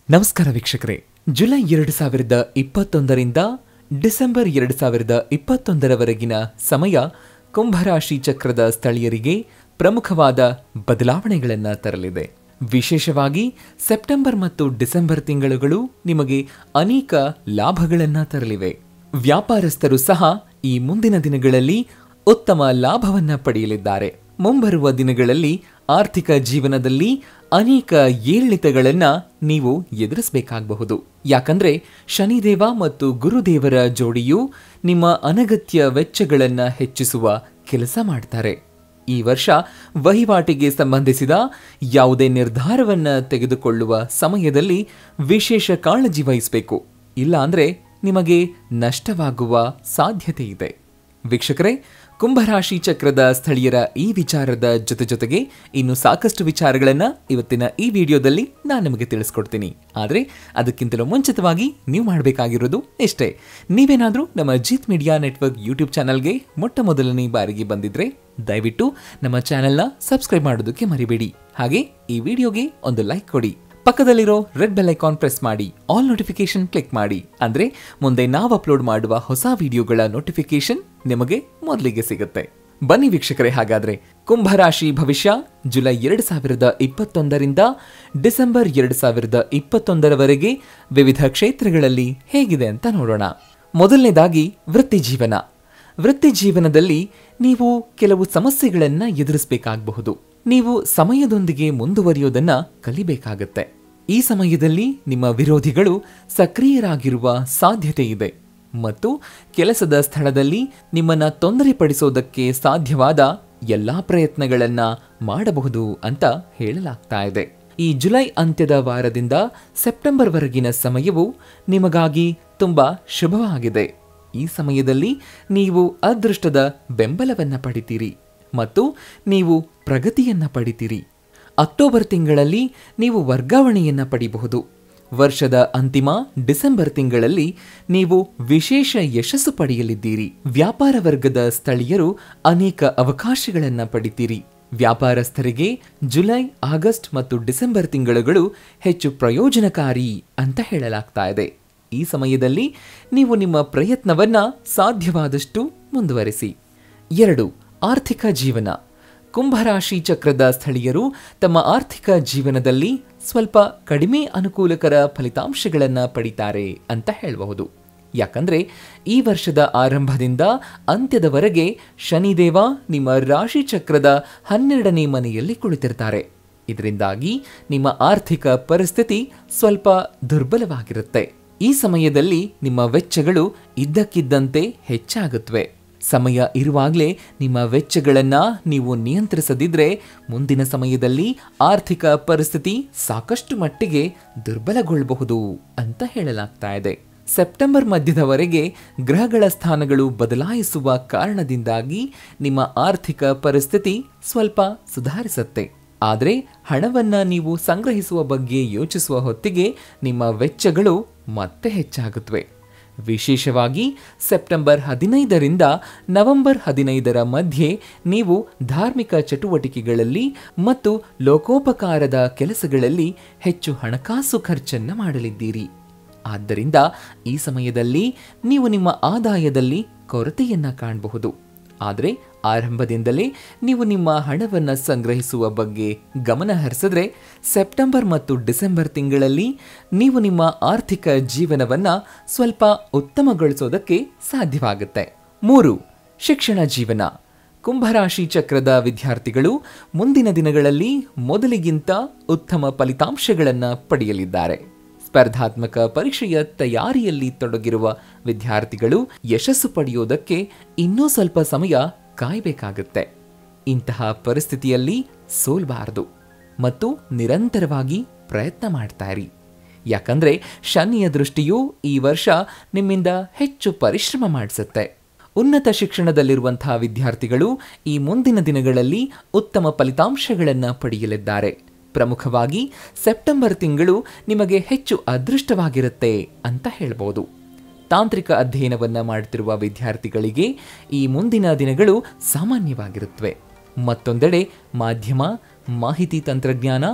ನಮಸ್ಕಾರ ವೀಕ್ಷಕರೇ ಜುಲೈ ಎರಡು ಸಾವಿರದ ಇಪ್ಪತ್ತೊಂದರಿಂದ ಡಿಸೆಂಬರ್ ಎರಡು ಸಾವಿರದ ಇಪ್ಪತ್ತೊಂದರವರೆಗಿನ ಸಮಯ ಕುಂಭರಾಶಿ ಚಕ್ರದ ಸ್ಥಳೀಯರಿಗೆ ಪ್ರಮುಖವಾದ ಬದಲಾವಣೆಗಳನ್ನು ತರಲಿದೆ ವಿಶೇಷವಾಗಿ ಸೆಪ್ಟೆಂಬರ್ ಮತ್ತು ಡಿಸೆಂಬರ್ ತಿಂಗಳುಗಳು ನಿಮಗೆ ಅನೇಕ ಲಾಭಗಳನ್ನು ತರಲಿವೆ ವ್ಯಾಪಾರಸ್ಥರು ಸಹ ಈ ಮುಂದಿನ ದಿನಗಳಲ್ಲಿ ಉತ್ತಮ ಲಾಭವನ್ನ ಪಡೆಯಲಿದ್ದಾರೆ ಮುಂಬರುವ ದಿನಗಳಲ್ಲಿ ಆರ್ಥಿಕ ಜೀವನದಲ್ಲಿ ಅನೇಕ ಏರಿಳಿತಗಳನ್ನ ನೀವು ಎದುರಿಸಬೇಕಾಗಬಹುದು ಯಾಕಂದ್ರೆ ಶನಿದೇವ ಮತ್ತು ಗುರುದೇವರ ಜೋಡಿಯು ನಿಮ್ಮ ಅನಗತ್ಯ ವೆಚ್ಚಗಳನ್ನ ಹೆಚ್ಚಿಸುವ ಕೆಲಸ ಮಾಡ್ತಾರೆ ಈ ವರ್ಷ ವಹಿವಾಟಿಗೆ ಸಂಬಂಧಿಸಿದ ಯಾವುದೇ ನಿರ್ಧಾರವನ್ನ ತೆಗೆದುಕೊಳ್ಳುವ ಸಮಯದಲ್ಲಿ ವಿಶೇಷ ಕಾಳಜಿ ವಹಿಸಬೇಕು ಇಲ್ಲ ಅಂದ್ರೆ ನಿಮಗೆ ನಷ್ಟವಾಗುವ ಸಾಧ್ಯತೆ ಇದೆ ವೀಕ್ಷಕರೇ ಕುಂಭರಾಶಿ ಚಕ್ರದ ಸ್ಥಳೀಯರ ಈ ವಿಚಾರದ ಜೊತೆ ಜೊತೆಗೆ ಇನ್ನು ಸಾಕಷ್ಟು ವಿಚಾರಗಳನ್ನ ಇವತ್ತಿನ ಈ ವಿಡಿಯೋದಲ್ಲಿ ನಾನು ನಿಮಗೆ ತಿಳಿಸ್ಕೊಡ್ತೀನಿ ಆದರೆ ಅದಕ್ಕಿಂತಲೂ ಮುಂಚಿತವಾಗಿ ನೀವು ಮಾಡಬೇಕಾಗಿರೋದು ಇಷ್ಟೇ ನೀವೇನಾದರೂ ನಮ್ಮ ಜೀತ್ ಮೀಡಿಯಾ ನೆಟ್ವರ್ಕ್ ಯೂಟ್ಯೂಬ್ ಚಾನಲ್ಗೆ ಮೊಟ್ಟ ಮೊದಲನೇ ಬಾರಿಗೆ ಬಂದಿದ್ರೆ ದಯವಿಟ್ಟು ನಮ್ಮ ಚಾನೆಲ್ನ ಸಬ್ಸ್ಕ್ರೈಬ್ ಮಾಡೋದಕ್ಕೆ ಮರಿಬೇಡಿ ಹಾಗೆ ಈ ವಿಡಿಯೋಗೆ ಒಂದು ಲೈಕ್ ಕೊಡಿ ಪಕ್ಕದಲ್ಲಿರೋ ರೆಡ್ ಬೆಲ್ ಐಕಾನ್ ಪ್ರೆಸ್ ಮಾಡಿ ಆಲ್ ನೋಟಿಫಿಕೇಶನ್ ಕ್ಲಿಕ್ ಮಾಡಿ ಅಂದ್ರೆ ಮುಂದೆ ನಾವು ಅಪ್ಲೋಡ್ ಮಾಡುವ ಹೊಸ ವಿಡಿಯೋಗಳ ನೋಟಿಫಿಕೇಶನ್ ನಿಮಗೆ ಮೊದಲಿಗೆ ಸಿಗುತ್ತೆ ಬನ್ನಿ ವೀಕ್ಷಕರೇ ಹಾಗಾದ್ರೆ ಕುಂಭರಾಶಿ ಭವಿಷ್ಯ ಜುಲೈ ಎರಡು ಸಾವಿರದ ಇಪ್ಪತ್ತೊಂದರಿಂದ ಡಿಸೆಂಬರ್ ಎರಡು ಸಾವಿರದ ಇಪ್ಪತ್ತೊಂದರವರೆಗೆ ವಿವಿಧ ಕ್ಷೇತ್ರಗಳಲ್ಲಿ ಹೇಗಿದೆ ಅಂತ ನೋಡೋಣ ಮೊದಲನೇದಾಗಿ ವೃತ್ತಿ ಜೀವನ ವೃತ್ತಿ ಜೀವನದಲ್ಲಿ ನೀವು ಕೆಲವು ಸಮಸ್ಯೆಗಳನ್ನ ಎದುರಿಸಬೇಕಾಗಬಹುದು ನೀವು ಸಮಯದೊಂದಿಗೆ ಮುಂದುವರಿಯೋದನ್ನ ಕಲಿಬೇಕಾಗತ್ತೆ ಈ ಸಮಯದಲ್ಲಿ ನಿಮ್ಮ ವಿರೋಧಿಗಳು ಸಕ್ರಿಯರಾಗಿರುವ ಸಾಧ್ಯತೆ ಇದೆ ಮತ್ತು ಕೆಲಸದ ಸ್ಥಳದಲ್ಲಿ ನಿಮ್ಮನ್ನ ತೊಂದರೆಪಡಿಸೋದಕ್ಕೆ ಸಾಧ್ಯವಾದ ಎಲ್ಲಾ ಪ್ರಯತ್ನಗಳನ್ನ ಮಾಡಬಹುದು ಅಂತ ಹೇಳಲಾಗ್ತಾ ಇದೆ ಈ ಜುಲೈ ಅಂತ್ಯದ ವಾರದಿಂದ ಸೆಪ್ಟೆಂಬರ್ ವರೆಗಿನ ಸಮಯವು ನಿಮಗಾಗಿ ತುಂಬಾ ಶುಭವಾಗಿದೆ ಈ ಸಮಯದಲ್ಲಿ ನೀವು ಅದೃಷ್ಟದ ಬೆಂಬಲವನ್ನ ಪಡಿತೀರಿ ಮತ್ತು ನೀವು ಪ್ರಗತಿಯನ್ನ ಪಡಿತೀರಿ ಅಕ್ಟೋಬರ್ ತಿಂಗಳಲ್ಲಿ ನೀವು ವರ್ಗಾವಣೆಯನ್ನ ಪಡಿಬಹುದು ವರ್ಷದ ಅಂತಿಮ ಡಿಸೆಂಬರ್ ತಿಂಗಳಲ್ಲಿ ನೀವು ವಿಶೇಷ ಯಶಸ್ಸು ಪಡೆಯಲಿದ್ದೀರಿ ವ್ಯಾಪಾರ ವರ್ಗದ ಸ್ಥಳೀಯರು ಅನೇಕ ಅವಕಾಶಗಳನ್ನ ಪಡಿತೀರಿ ವ್ಯಾಪಾರಸ್ಥರಿಗೆ ಜುಲೈ ಆಗಸ್ಟ್ ಮತ್ತು ಡಿಸೆಂಬರ್ ತಿಂಗಳುಗಳು ಹೆಚ್ಚು ಪ್ರಯೋಜನಕಾರಿ ಅಂತ ಹೇಳಲಾಗ್ತಾ ಇದೆ ಈ ಸಮಯದಲ್ಲಿ ನೀವು ನಿಮ್ಮ ಪ್ರಯತ್ನವನ್ನ ಸಾಧ್ಯವಾದಷ್ಟು ಮುಂದುವರಿಸಿ ಎರಡು ಆರ್ಥಿಕ ಜೀವನ ಕುಂಭರಾಶಿ ಚಕ್ರದ ಸ್ಥಳೀಯರು ತಮ್ಮ ಆರ್ಥಿಕ ಜೀವನದಲ್ಲಿ ಸ್ವಲ್ಪ ಕಡಿಮೆ ಅನುಕೂಲಕರ ಫಲಿತಾಂಶಗಳನ್ನ ಪಡಿತಾರೆ ಅಂತ ಹೇಳಬಹುದು ಯಾಕಂದ್ರೆ ಈ ವರ್ಷದ ಆರಂಭದಿಂದ ಅಂತ್ಯದವರೆಗೆ ಶನಿದೇವ ನಿಮ್ಮ ರಾಶಿ ಚಕ್ರದ ಹನ್ನೆರಡನೇ ಮನೆಯಲ್ಲಿ ಕುಳಿತಿರ್ತಾರೆ ಇದರಿಂದಾಗಿ ನಿಮ್ಮ ಆರ್ಥಿಕ ಪರಿಸ್ಥಿತಿ ಸ್ವಲ್ಪ ದುರ್ಬಲವಾಗಿರುತ್ತೆ ಈ ಸಮಯದಲ್ಲಿ ನಿಮ್ಮ ವೆಚ್ಚಗಳು ಇದ್ದಕ್ಕಿದ್ದಂತೆ ಹೆಚ್ಚಾಗುತ್ತವೆ ಸಮಯ ಇರುವಾಗಲೇ ನಿಮ್ಮ ವೆಚ್ಚಗಳನ್ನ ನೀವು ನಿಯಂತ್ರಿಸದಿದ್ರೆ ಮುಂದಿನ ಸಮಯದಲ್ಲಿ ಆರ್ಥಿಕ ಪರಿಸ್ಥಿತಿ ಸಾಕಷ್ಟು ಮಟ್ಟಿಗೆ ದುರ್ಬಲಗೊಳ್ಳಬಹುದು ಅಂತ ಹೇಳಲಾಗ್ತಾ ಇದೆ ಸೆಪ್ಟೆಂಬರ್ ಮಧ್ಯದವರೆಗೆ ಗ್ರಹಗಳ ಸ್ಥಾನಗಳು ಬದಲಾಯಿಸುವ ಕಾರಣದಿಂದಾಗಿ ನಿಮ್ಮ ಆರ್ಥಿಕ ಪರಿಸ್ಥಿತಿ ಸ್ವಲ್ಪ ಸುಧಾರಿಸುತ್ತೆ ಆದರೆ ಹಣವನ್ನ ನೀವು ಸಂಗ್ರಹಿಸುವ ಬಗ್ಗೆ ಯೋಚಿಸುವ ಹೊತ್ತಿಗೆ ನಿಮ್ಮ ವೆಚ್ಚಗಳು ಮತ್ತೆ ಹೆಚ್ಚಾಗುತ್ತವೆ ವಿಶೇಷವಾಗಿ ಸೆಪ್ಟೆಂಬರ್ ಹದಿನೈದರಿಂದ ನವೆಂಬರ್ ಹದಿನೈದರ ಮಧ್ಯೆ ನೀವು ಧಾರ್ಮಿಕ ಚಟುವಟಿಕೆಗಳಲ್ಲಿ ಮತ್ತು ಲೋಕೋಪಕಾರದ ಕೆಲಸಗಳಲ್ಲಿ ಹೆಚ್ಚು ಹಣಕಾಸು ಖರ್ಚನ್ನ ಮಾಡಲಿದ್ದೀರಿ ಆದ್ದರಿಂದ ಈ ಸಮಯದಲ್ಲಿ ನೀವು ನಿಮ್ಮ ಆದಾಯದಲ್ಲಿ ಕೊರತೆಯನ್ನ ಕಾಣಬಹುದು ಆದರೆ ಆರಂಭದಿಂದಲೇ ನೀವು ನಿಮ್ಮ ಹಣವನ್ನು ಸಂಗ್ರಹಿಸುವ ಬಗ್ಗೆ ಗಮನ ಹರಿಸಿದ್ರೆ ಸೆಪ್ಟೆಂಬರ್ ಮತ್ತು ಡಿಸೆಂಬರ್ ತಿಂಗಳಲ್ಲಿ ನೀವು ನಿಮ್ಮ ಆರ್ಥಿಕ ಜೀವನವನ್ನ ಸ್ವಲ್ಪ ಉತ್ತಮಗೊಳಿಸೋದಕ್ಕೆ ಸಾಧ್ಯವಾಗುತ್ತೆ ಮೂರು ಶಿಕ್ಷಣ ಜೀವನ ಕುಂಭರಾಶಿ ಚಕ್ರದ ವಿದ್ಯಾರ್ಥಿಗಳು ಮುಂದಿನ ದಿನಗಳಲ್ಲಿ ಮೊದಲಿಗಿಂತ ಉತ್ತಮ ಫಲಿತಾಂಶಗಳನ್ನು ಪಡೆಯಲಿದ್ದಾರೆ ಸ್ಪರ್ಧಾತ್ಮಕ ಪರೀಕ್ಷೆಯ ತಯಾರಿಯಲ್ಲಿ ತೊಡಗಿರುವ ವಿದ್ಯಾರ್ಥಿಗಳು ಯಶಸ್ಸು ಪಡೆಯೋದಕ್ಕೆ ಇನ್ನೂ ಸ್ವಲ್ಪ ಸಮಯ ಕಾಯಬೇಕಾಗುತ್ತೆ ಇಂತಹ ಪರಿಸ್ಥಿತಿಯಲ್ಲಿ ಸೋಲ್ಬಾರದು ಮತ್ತು ನಿರಂತರವಾಗಿ ಪ್ರಯತ್ನ ಮಾಡ್ತಾ ಇರಿ ಯಾಕಂದ್ರೆ ಶನಿಯ ದೃಷ್ಟಿಯು ಈ ವರ್ಷ ನಿಮ್ಮಿಂದ ಹೆಚ್ಚು ಪರಿಶ್ರಮ ಮಾಡಿಸುತ್ತೆ ಉನ್ನತ ಶಿಕ್ಷಣದಲ್ಲಿರುವಂತಹ ವಿದ್ಯಾರ್ಥಿಗಳು ಈ ಮುಂದಿನ ದಿನಗಳಲ್ಲಿ ಉತ್ತಮ ಫಲಿತಾಂಶಗಳನ್ನು ಪಡೆಯಲಿದ್ದಾರೆ ಪ್ರಮುಖವಾಗಿ ಸೆಪ್ಟೆಂಬರ್ ತಿಂಗಳು ನಿಮಗೆ ಹೆಚ್ಚು ಅದೃಷ್ಟವಾಗಿರುತ್ತೆ ಅಂತ ಹೇಳ್ಬೋದು ತಾಂತ್ರಿಕ ಅಧ್ಯಯನವನ್ನ ಮಾಡುತ್ತಿರುವ ವಿದ್ಯಾರ್ಥಿಗಳಿಗೆ ಈ ಮುಂದಿನ ದಿನಗಳು ಸಾಮಾನ್ಯವಾಗಿರುತ್ತವೆ ಮತ್ತೊಂದೆಡೆ ಮಾಧ್ಯಮ ಮಾಹಿತಿ ತಂತ್ರಜ್ಞಾನ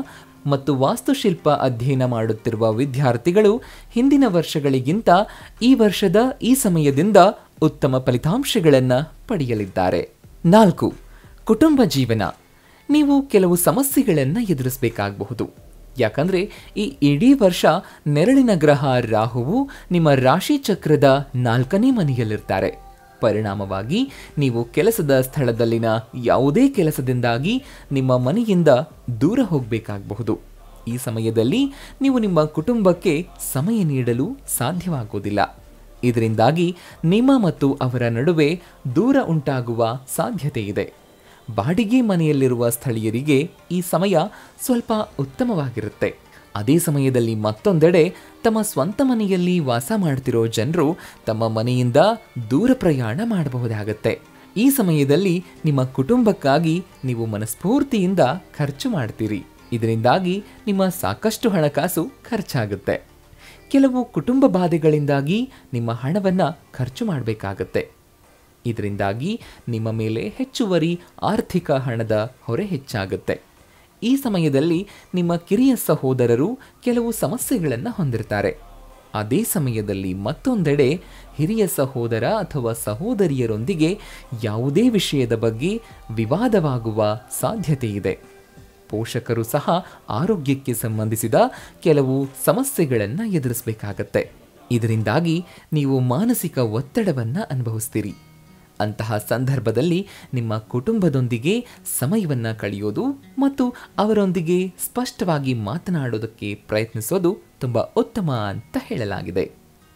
ಮತ್ತು ವಾಸ್ತುಶಿಲ್ಪ ಅಧ್ಯಯನ ಮಾಡುತ್ತಿರುವ ವಿದ್ಯಾರ್ಥಿಗಳು ಹಿಂದಿನ ವರ್ಷಗಳಿಗಿಂತ ಈ ವರ್ಷದ ಈ ಸಮಯದಿಂದ ಉತ್ತಮ ಫಲಿತಾಂಶಗಳನ್ನು ಪಡೆಯಲಿದ್ದಾರೆ ನಾಲ್ಕು ಕುಟುಂಬ ಜೀವನ ನೀವು ಕೆಲವು ಸಮಸ್ಯೆಗಳನ್ನು ಎದುರಿಸಬೇಕಾಗಬಹುದು ಯಾಕಂದ್ರೆ ಈ ಇಡೀ ವರ್ಷ ನೆರಳಿನ ಗ್ರಹ ರಾಹುವು ನಿಮ್ಮ ರಾಶಿ ಚಕ್ರದ ನಾಲ್ಕನೇ ಮನೆಯಲ್ಲಿರ್ತಾರೆ ಪರಿಣಾಮವಾಗಿ ನೀವು ಕೆಲಸದ ಸ್ಥಳದಲ್ಲಿನ ಯಾವುದೇ ಕೆಲಸದಿಂದಾಗಿ ನಿಮ್ಮ ಮನೆಯಿಂದ ದೂರ ಹೋಗಬೇಕಾಗಬಹುದು ಈ ಸಮಯದಲ್ಲಿ ನೀವು ನಿಮ್ಮ ಕುಟುಂಬಕ್ಕೆ ಸಮಯ ನೀಡಲು ಸಾಧ್ಯವಾಗುವುದಿಲ್ಲ ಇದರಿಂದಾಗಿ ನಿಮ್ಮ ಮತ್ತು ಅವರ ನಡುವೆ ದೂರ ಉಂಟಾಗುವ ಸಾಧ್ಯತೆ ಇದೆ ಬಾಡಿಗೆ ಮನೆಯಲ್ಲಿರುವ ಸ್ಥಳೀಯರಿಗೆ ಈ ಸಮಯ ಸ್ವಲ್ಪ ಉತ್ತಮವಾಗಿರುತ್ತೆ ಅದೇ ಸಮಯದಲ್ಲಿ ಮತ್ತೊಂದೆಡೆ ತಮ್ಮ ಸ್ವಂತ ಮನೆಯಲ್ಲಿ ವಾಸ ಮಾಡ್ತಿರೋ ಜನರು ತಮ್ಮ ಮನೆಯಿಂದ ದೂರ ಪ್ರಯಾಣ ಮಾಡಬಹುದಾಗತ್ತೆ ಈ ಸಮಯದಲ್ಲಿ ನಿಮ್ಮ ಕುಟುಂಬಕ್ಕಾಗಿ ನೀವು ಮನಸ್ಫೂರ್ತಿಯಿಂದ ಖರ್ಚು ಮಾಡ್ತೀರಿ ಇದರಿಂದಾಗಿ ನಿಮ್ಮ ಸಾಕಷ್ಟು ಹಣಕಾಸು ಖರ್ಚಾಗುತ್ತೆ ಕೆಲವು ಕುಟುಂಬ ಬಾಧೆಗಳಿಂದಾಗಿ ನಿಮ್ಮ ಹಣವನ್ನು ಖರ್ಚು ಮಾಡಬೇಕಾಗತ್ತೆ ಇದರಿಂದಾಗಿ ನಿಮ್ಮ ಮೇಲೆ ಹೆಚ್ಚುವರಿ ಆರ್ಥಿಕ ಹಣದ ಹೊರೆ ಹೆಚ್ಚಾಗುತ್ತೆ ಈ ಸಮಯದಲ್ಲಿ ನಿಮ್ಮ ಕಿರಿಯ ಸಹೋದರರು ಕೆಲವು ಸಮಸ್ಯೆಗಳನ್ನು ಹೊಂದಿರ್ತಾರೆ ಅದೇ ಸಮಯದಲ್ಲಿ ಮತ್ತೊಂದೆಡೆ ಹಿರಿಯ ಸಹೋದರ ಅಥವಾ ಸಹೋದರಿಯರೊಂದಿಗೆ ಯಾವುದೇ ವಿಷಯದ ಬಗ್ಗೆ ವಿವಾದವಾಗುವ ಸಾಧ್ಯತೆ ಇದೆ ಪೋಷಕರು ಸಹ ಆರೋಗ್ಯಕ್ಕೆ ಸಂಬಂಧಿಸಿದ ಕೆಲವು ಸಮಸ್ಯೆಗಳನ್ನು ಎದುರಿಸಬೇಕಾಗತ್ತೆ ಇದರಿಂದಾಗಿ ನೀವು ಮಾನಸಿಕ ಒತ್ತಡವನ್ನು ಅನುಭವಿಸ್ತೀರಿ ಅಂತಹ ಸಂದರ್ಭದಲ್ಲಿ ನಿಮ್ಮ ಕುಟುಂಬದೊಂದಿಗೆ ಸಮಯವನ್ನು ಕಳೆಯೋದು ಮತ್ತು ಅವರೊಂದಿಗೆ ಸ್ಪಷ್ಟವಾಗಿ ಮಾತನಾಡೋದಕ್ಕೆ ಪ್ರಯತ್ನಿಸೋದು ತುಂಬ ಉತ್ತಮ ಅಂತ ಹೇಳಲಾಗಿದೆ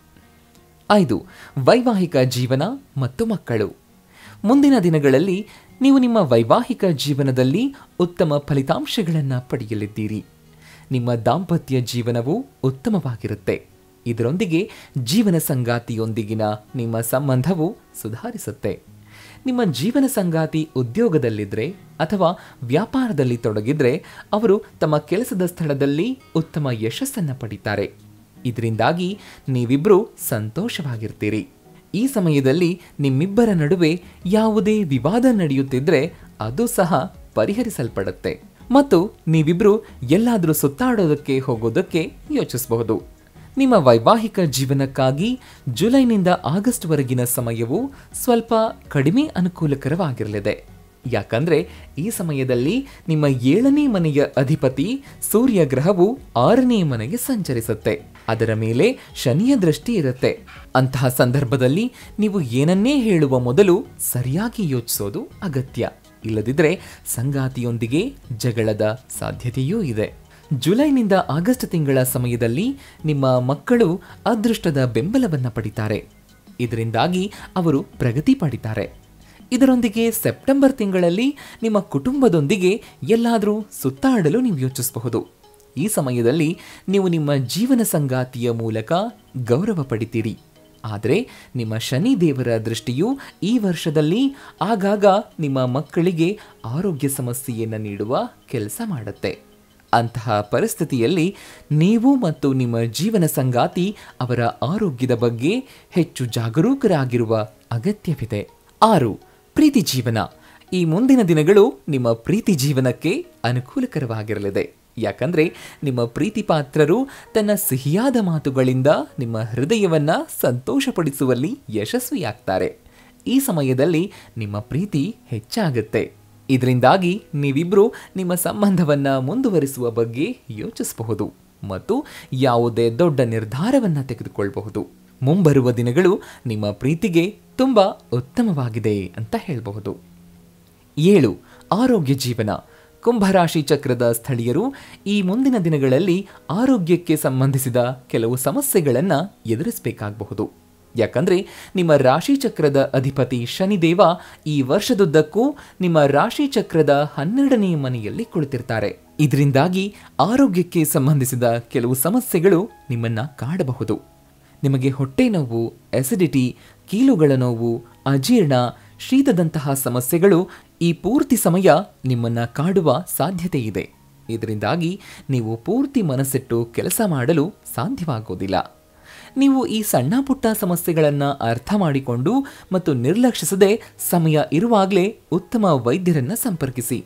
ಐದು ವೈವಾಹಿಕ ಜೀವನ ಮತ್ತು ಮಕ್ಕಳು ಮುಂದಿನ ದಿನಗಳಲ್ಲಿ ನೀವು ನಿಮ್ಮ ವೈವಾಹಿಕ ಜೀವನದಲ್ಲಿ ಉತ್ತಮ ಫಲಿತಾಂಶಗಳನ್ನು ಪಡೆಯಲಿದ್ದೀರಿ ನಿಮ್ಮ ದಾಂಪತ್ಯ ಜೀವನವು ಉತ್ತಮವಾಗಿರುತ್ತೆ ಇದರೊಂದಿಗೆ ಜೀವನ ಸಂಗಾತಿಯೊಂದಿಗಿನ ನಿಮ್ಮ ಸಂಬಂಧವು ಸುಧಾರಿಸುತ್ತೆ ನಿಮ್ಮ ಜೀವನ ಸಂಗಾತಿ ಉದ್ಯೋಗದಲ್ಲಿದ್ದರೆ ಅಥವಾ ವ್ಯಾಪಾರದಲ್ಲಿ ತೊಡಗಿದ್ರೆ ಅವರು ತಮ್ಮ ಕೆಲಸದ ಸ್ಥಳದಲ್ಲಿ ಉತ್ತಮ ಯಶಸ್ಸನ್ನು ಪಡಿತಾರೆ ಇದರಿಂದಾಗಿ ನೀವಿಬ್ಬರು ಸಂತೋಷವಾಗಿರ್ತೀರಿ ಈ ಸಮಯದಲ್ಲಿ ನಿಮ್ಮಿಬ್ಬರ ನಡುವೆ ಯಾವುದೇ ವಿವಾದ ನಡೆಯುತ್ತಿದ್ರೆ ಅದು ಸಹ ಪರಿಹರಿಸಲ್ಪಡುತ್ತೆ ಮತ್ತು ನೀವಿಬ್ರು ಎಲ್ಲಾದರೂ ಸುತ್ತಾಡೋದಕ್ಕೆ ಹೋಗೋದಕ್ಕೆ ಯೋಚಿಸಬಹುದು ನಿಮ್ಮ ವೈವಾಹಿಕ ಜೀವನಕ್ಕಾಗಿ ಜುಲೈನಿಂದ ಆಗಸ್ಟ್ವರೆಗಿನ ಸಮಯವು ಸ್ವಲ್ಪ ಕಡಿಮೆ ಅನುಕೂಲಕರವಾಗಿರಲಿದೆ ಯಾಕಂದ್ರೆ ಈ ಸಮಯದಲ್ಲಿ ನಿಮ್ಮ ಏಳನೇ ಮನೆಯ ಅಧಿಪತಿ ಸೂರ್ಯ ಗ್ರಹವು ಆರನೇ ಮನೆಗೆ ಸಂಚರಿಸುತ್ತೆ ಅದರ ಮೇಲೆ ಶನಿಯ ದೃಷ್ಟಿ ಇರುತ್ತೆ ಅಂತಹ ಸಂದರ್ಭದಲ್ಲಿ ನೀವು ಏನನ್ನೇ ಹೇಳುವ ಮೊದಲು ಸರಿಯಾಗಿ ಯೋಚಿಸೋದು ಅಗತ್ಯ ಇಲ್ಲದಿದ್ದರೆ ಸಂಗಾತಿಯೊಂದಿಗೆ ಜಗಳದ ಸಾಧ್ಯತೆಯೂ ಇದೆ ಜುಲೈನಿಂದ ಆಗಸ್ಟ್ ತಿಂಗಳ ಸಮಯದಲ್ಲಿ ನಿಮ್ಮ ಮಕ್ಕಳು ಅದೃಷ್ಟದ ಬೆಂಬಲವನ್ನು ಪಡಿತಾರೆ ಇದರಿಂದಾಗಿ ಅವರು ಪ್ರಗತಿ ಪಡಿತಾರೆ ಇದರೊಂದಿಗೆ ಸೆಪ್ಟೆಂಬರ್ ತಿಂಗಳಲ್ಲಿ ನಿಮ್ಮ ಕುಟುಂಬದೊಂದಿಗೆ ಎಲ್ಲಾದರೂ ಸುತ್ತಾಡಲು ನೀವು ಯೋಚಿಸಬಹುದು ಈ ಸಮಯದಲ್ಲಿ ನೀವು ನಿಮ್ಮ ಜೀವನ ಸಂಗಾತಿಯ ಮೂಲಕ ಗೌರವ ಪಡಿತೀರಿ ಆದರೆ ನಿಮ್ಮ ಶನಿ ದೇವರ ದೃಷ್ಟಿಯು ಈ ವರ್ಷದಲ್ಲಿ ಆಗಾಗ ನಿಮ್ಮ ಮಕ್ಕಳಿಗೆ ಆರೋಗ್ಯ ಸಮಸ್ಯೆಯನ್ನು ನೀಡುವ ಕೆಲಸ ಮಾಡುತ್ತೆ ಅಂತಹ ಪರಿಸ್ಥಿತಿಯಲ್ಲಿ ನೀವು ಮತ್ತು ನಿಮ್ಮ ಜೀವನ ಸಂಗಾತಿ ಅವರ ಆರೋಗ್ಯದ ಬಗ್ಗೆ ಹೆಚ್ಚು ಜಾಗರೂಕರಾಗಿರುವ ಅಗತ್ಯವಿದೆ ಆರು ಪ್ರೀತಿ ಜೀವನ ಈ ಮುಂದಿನ ದಿನಗಳು ನಿಮ್ಮ ಪ್ರೀತಿ ಜೀವನಕ್ಕೆ ಅನುಕೂಲಕರವಾಗಿರಲಿದೆ ಯಾಕಂದ್ರೆ ನಿಮ್ಮ ಪ್ರೀತಿ ಪಾತ್ರರು ತನ್ನ ಸಿಹಿಯಾದ ಮಾತುಗಳಿಂದ ನಿಮ್ಮ ಹೃದಯವನ್ನ ಸಂತೋಷಪಡಿಸುವಲ್ಲಿ ಯಶಸ್ವಿಯಾಗ್ತಾರೆ ಈ ಸಮಯದಲ್ಲಿ ನಿಮ್ಮ ಪ್ರೀತಿ ಹೆಚ್ಚಾಗುತ್ತೆ ಇದರಿಂದಾಗಿ ನೀವಿಬ್ರು ನಿಮ್ಮ ಸಂಬಂಧವನ್ನ ಮುಂದುವರಿಸುವ ಬಗ್ಗೆ ಯೋಚಿಸಬಹುದು ಮತ್ತು ಯಾವುದೇ ದೊಡ್ಡ ನಿರ್ಧಾರವನ್ನ ತೆಗೆದುಕೊಳ್ಳಬಹುದು ಮುಂಬರುವ ದಿನಗಳು ನಿಮ್ಮ ಪ್ರೀತಿಗೆ ತುಂಬ ಉತ್ತಮವಾಗಿದೆ ಅಂತ ಹೇಳಬಹುದು ಏಳು ಆರೋಗ್ಯ ಜೀವನ ಕುಂಭರಾಶಿ ಚಕ್ರದ ಸ್ಥಳೀಯರು ಈ ಮುಂದಿನ ದಿನಗಳಲ್ಲಿ ಆರೋಗ್ಯಕ್ಕೆ ಸಂಬಂಧಿಸಿದ ಕೆಲವು ಸಮಸ್ಯೆಗಳನ್ನು ಎದುರಿಸಬೇಕಾಗಬಹುದು ಯಾಕಂದ್ರೆ ನಿಮ್ಮ ರಾಶಿ ಚಕ್ರದ ಅಧಿಪತಿ ಶನಿದೇವ ಈ ವರ್ಷದುದ್ದಕ್ಕೂ ನಿಮ್ಮ ರಾಶಿ ಚಕ್ರದ ಹನ್ನೆರಡನೇ ಮನೆಯಲ್ಲಿ ಕುಳಿತಿರ್ತಾರೆ ಇದರಿಂದಾಗಿ ಆರೋಗ್ಯಕ್ಕೆ ಸಂಬಂಧಿಸಿದ ಕೆಲವು ಸಮಸ್ಯೆಗಳು ನಿಮ್ಮನ್ನ ಕಾಡಬಹುದು ನಿಮಗೆ ಹೊಟ್ಟೆ ನೋವು ಎಸಿಡಿಟಿ ಕೀಲುಗಳ ನೋವು ಅಜೀರ್ಣ ಶೀತದಂತಹ ಸಮಸ್ಯೆಗಳು ಈ ಪೂರ್ತಿ ಸಮಯ ನಿಮ್ಮನ್ನ ಕಾಡುವ ಸಾಧ್ಯತೆ ಇದೆ ಇದರಿಂದಾಗಿ ನೀವು ಪೂರ್ತಿ ಮನಸ್ಸಿಟ್ಟು ಕೆಲಸ ಮಾಡಲು ಸಾಧ್ಯವಾಗೋದಿಲ್ಲ ನೀವು ಈ ಸಣ್ಣ ಪುಟ್ಟ ಸಮಸ್ಯೆಗಳನ್ನು ಅರ್ಥ ಮಾಡಿಕೊಂಡು ಮತ್ತು ನಿರ್ಲಕ್ಷಿಸದೆ ಸಮಯ ಇರುವಾಗಲೇ ಉತ್ತಮ ವೈದ್ಯರನ್ನ ಸಂಪರ್ಕಿಸಿ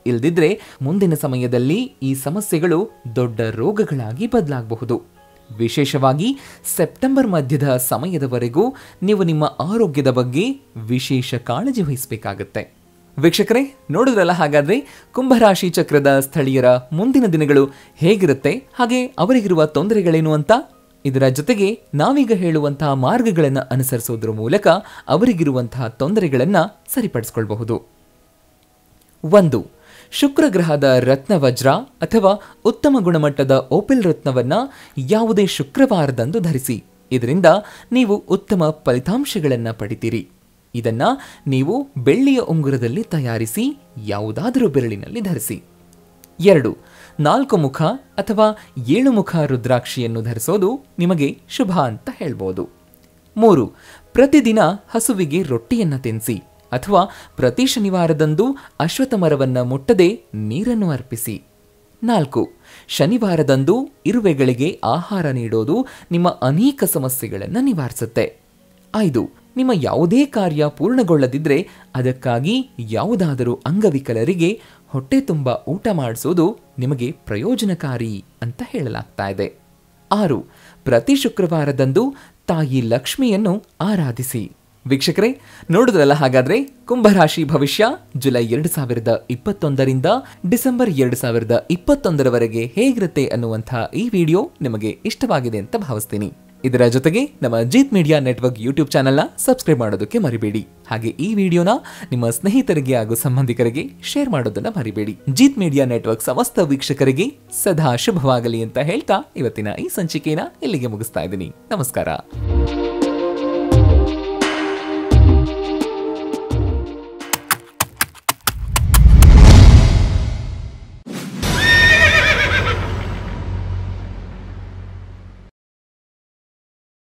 ಇಲ್ದಿದ್ರೆ ಮುಂದಿನ ಸಮಯದಲ್ಲಿ ಈ ಸಮಸ್ಯೆಗಳು ದೊಡ್ಡ ರೋಗಗಳಾಗಿ ಬದಲಾಗಬಹುದು ವಿಶೇಷವಾಗಿ ಸೆಪ್ಟೆಂಬರ್ ಮಧ್ಯದ ಸಮಯದವರೆಗೂ ನೀವು ನಿಮ್ಮ ಆರೋಗ್ಯದ ಬಗ್ಗೆ ವಿಶೇಷ ಕಾಳಜಿ ವಹಿಸಬೇಕಾಗತ್ತೆ ವೀಕ್ಷಕರೇ ನೋಡಿದ್ರಲ್ಲ ಹಾಗಾದ್ರೆ ಕುಂಭರಾಶಿ ಚಕ್ರದ ಸ್ಥಳೀಯರ ಮುಂದಿನ ದಿನಗಳು ಹೇಗಿರುತ್ತೆ ಹಾಗೆ ಅವರಿಗಿರುವ ತೊಂದರೆಗಳೇನು ಅಂತ ಇದರ ಜೊತೆಗೆ ನಾವೀಗ ಹೇಳುವಂತಹ ಮಾರ್ಗಗಳನ್ನು ಅನುಸರಿಸೋದ್ರ ಮೂಲಕ ಅವರಿಗಿರುವಂತಹ ತೊಂದರೆಗಳನ್ನು ಸರಿಪಡಿಸಿಕೊಳ್ಳಬಹುದು ಒಂದು ಶುಕ್ರ ಗ್ರಹದ ರತ್ನವಜ್ರ ಅಥವಾ ಉತ್ತಮ ಗುಣಮಟ್ಟದ ಓಪೆಲ್ ರತ್ನವನ್ನ ಯಾವುದೇ ಶುಕ್ರವಾರದಂದು ಧರಿಸಿ ಇದರಿಂದ ನೀವು ಉತ್ತಮ ಫಲಿತಾಂಶಗಳನ್ನು ಪಡಿತೀರಿ ಇದನ್ನ ನೀವು ಬೆಳ್ಳಿಯ ಉಂಗುರದಲ್ಲಿ ತಯಾರಿಸಿ ಯಾವುದಾದರೂ ಬೆರಳಿನಲ್ಲಿ ಧರಿಸಿ ಎರಡು ನಾಲ್ಕು ಮುಖ ಅಥವಾ ಏಳು ಮುಖ ರುದ್ರಾಕ್ಷಿಯನ್ನು ಧರಿಸೋದು ನಿಮಗೆ ಶುಭ ಅಂತ ಹೇಳ್ಬೋದು ಮೂರು ಪ್ರತಿದಿನ ಹಸುವಿಗೆ ರೊಟ್ಟಿಯನ್ನ ತಿನ್ನಿಸಿ ಅಥವಾ ಪ್ರತಿ ಶನಿವಾರದಂದು ಅಶ್ವಥ ಮರವನ್ನ ಮುಟ್ಟದೆ ನೀರನ್ನು ಅರ್ಪಿಸಿ ನಾಲ್ಕು ಶನಿವಾರದಂದು ಇರುವೆಗಳಿಗೆ ಆಹಾರ ನೀಡೋದು ನಿಮ್ಮ ಅನೇಕ ಸಮಸ್ಯೆಗಳನ್ನು ನಿವಾರಿಸುತ್ತೆ ಐದು ನಿಮ್ಮ ಯಾವುದೇ ಕಾರ್ಯ ಪೂರ್ಣಗೊಳ್ಳದಿದ್ರೆ ಅದಕ್ಕಾಗಿ ಯಾವುದಾದರೂ ಅಂಗವಿಕಲರಿಗೆ ಹೊಟ್ಟೆ ತುಂಬ ಊಟ ಮಾಡಿಸೋದು ನಿಮಗೆ ಪ್ರಯೋಜನಕಾರಿ ಅಂತ ಹೇಳಲಾಗ್ತಾ ಇದೆ ಆರು ಪ್ರತಿ ಶುಕ್ರವಾರದಂದು ತಾಯಿ ಲಕ್ಷ್ಮಿಯನ್ನು ಆರಾಧಿಸಿ ವೀಕ್ಷಕರೇ ನೋಡಿದ್ರಲ್ಲ ಹಾಗಾದ್ರೆ ಕುಂಭರಾಶಿ ಭವಿಷ್ಯ ಜುಲೈ ಎರಡು ಸಾವಿರದ ಇಪ್ಪತ್ತೊಂದರಿಂದ ಡಿಸೆಂಬರ್ ಎರಡು ಸಾವಿರದ ಇಪ್ಪತ್ತೊಂದರವರೆಗೆ ಹೇಗಿರುತ್ತೆ ಅನ್ನುವಂತಹ ಈ ವಿಡಿಯೋ ನಿಮಗೆ ಇಷ್ಟವಾಗಿದೆ ಅಂತ ಭಾವಿಸ್ತೀನಿ ಇದರ ಜೊತೆಗೆ ನಮ್ಮ ಜೀತ್ ಮೀಡಿಯಾ ನೆಟ್ವರ್ಕ್ ಯೂಟ್ಯೂಬ್ ಚಾನೆಲ್ನ ಸಬ್ಸ್ಕ್ರೈಬ್ ಮಾಡೋದಕ್ಕೆ ಮರಿಬೇಡಿ ಹಾಗೆ ಈ ವಿಡಿಯೋನ ನಿಮ್ಮ ಸ್ನೇಹಿತರಿಗೆ ಹಾಗೂ ಸಂಬಂಧಿಕರಿಗೆ ಶೇರ್ ಮಾಡೋದನ್ನ ಮರಿಬೇಡಿ ಜೀತ್ ಮೀಡಿಯಾ ನೆಟ್ವರ್ಕ್ ಸಮಸ್ತ ವೀಕ್ಷಕರಿಗೆ ಸದಾ ಶುಭವಾಗಲಿ ಅಂತ ಹೇಳ್ತಾ ಇವತ್ತಿನ ಈ ಸಂಚಿಕೆನ ಇಲ್ಲಿಗೆ ಮುಗಿಸ್ತಾ ಇದ್ದೀನಿ ನಮಸ್ಕಾರ